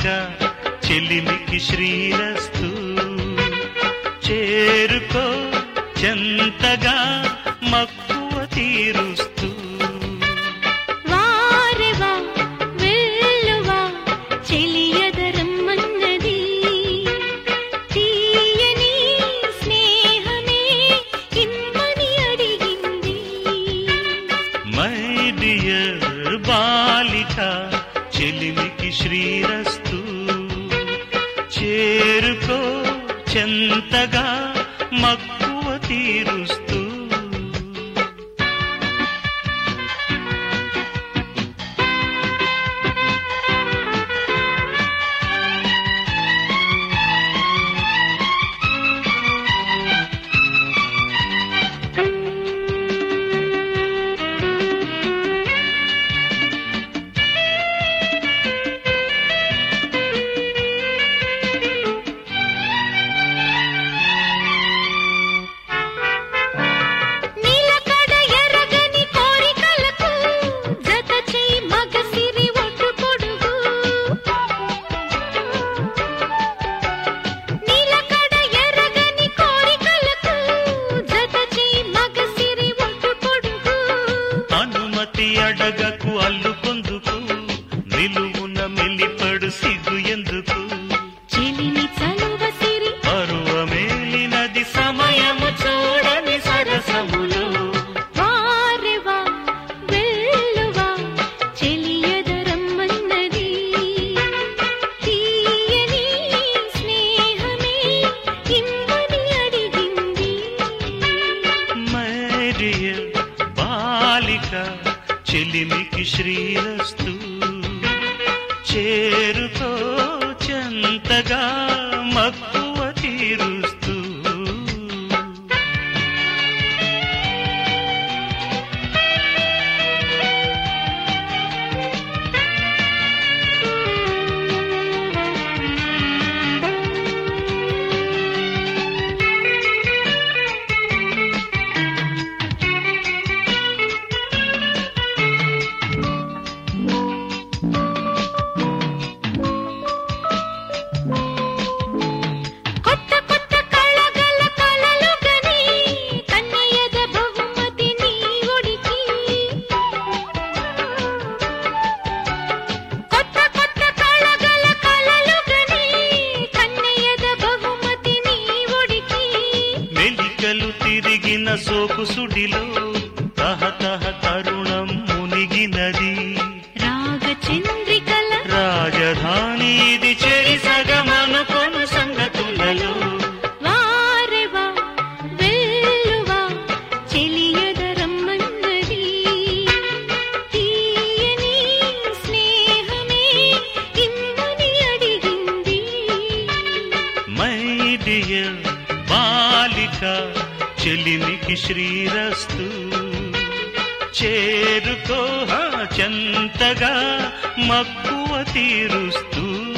చెలిమికి శ్రీరస్తు చేరుకో చెంతగా మక్కువ తీరుస్తూ వారెవా వెల్లువా చెలియదరమ్మన్నది తీయని స్నేహమే ఇమ్మని అడిగింది మై డియర్ బాలిక చెలిమికి శ్రీరస్తు చేరుకో చెంతగా మక్కువ తీరుస్తూ నీలకడ ఎరగని కోరికలకు జత చేయి మగసిరి ఒట్టు పొడుగు నీలకడ ఎరగని కోరికలకు జత చేయి మగసిరి ఒట్టు పొడుగు అనుమతి అడగకు అల్లుకొందుకు నిలువున మెల్లిపడు సిగ్గు ఎందుకు చెలిని చలువ సిరి పరువమేలినది సమయము చూడని సరసములు వారెవా వెల్లువా చెలియదరమ్మన్నది తీయని స్నేహమే ఇమ్మని అడిగింది మరియ బాలిక చెలిమికి శ్రీరస్తు చేరుకో చెంతగా మక్కువ తీరుస్తూ కొత్త కొత్త కళగల కలలు గని కన్నయ్యద బహుమతి నీ ఒడికి కొత్త కొత్త కళగల కలలు గని కన్నయ్యద బహుమతి నీ ఒడికి మెలికలు తిరిగిన సోకు సుడిలో తహతహ తరుణం మునిగినది రాగ చంద్రికల రాజధాని ఇది చెరి సగమనుకొను సంగతులలో వారెవా వెల్లువా చెలియదరమ్మన్నది తీయని స్నేహమే ఇమ్మని అడిగింది మై డియర్ బాలిక చెలిమికి శ్రీరస్తు చేరుకో హా చెంతగా మక్కువ తీరుస్తూ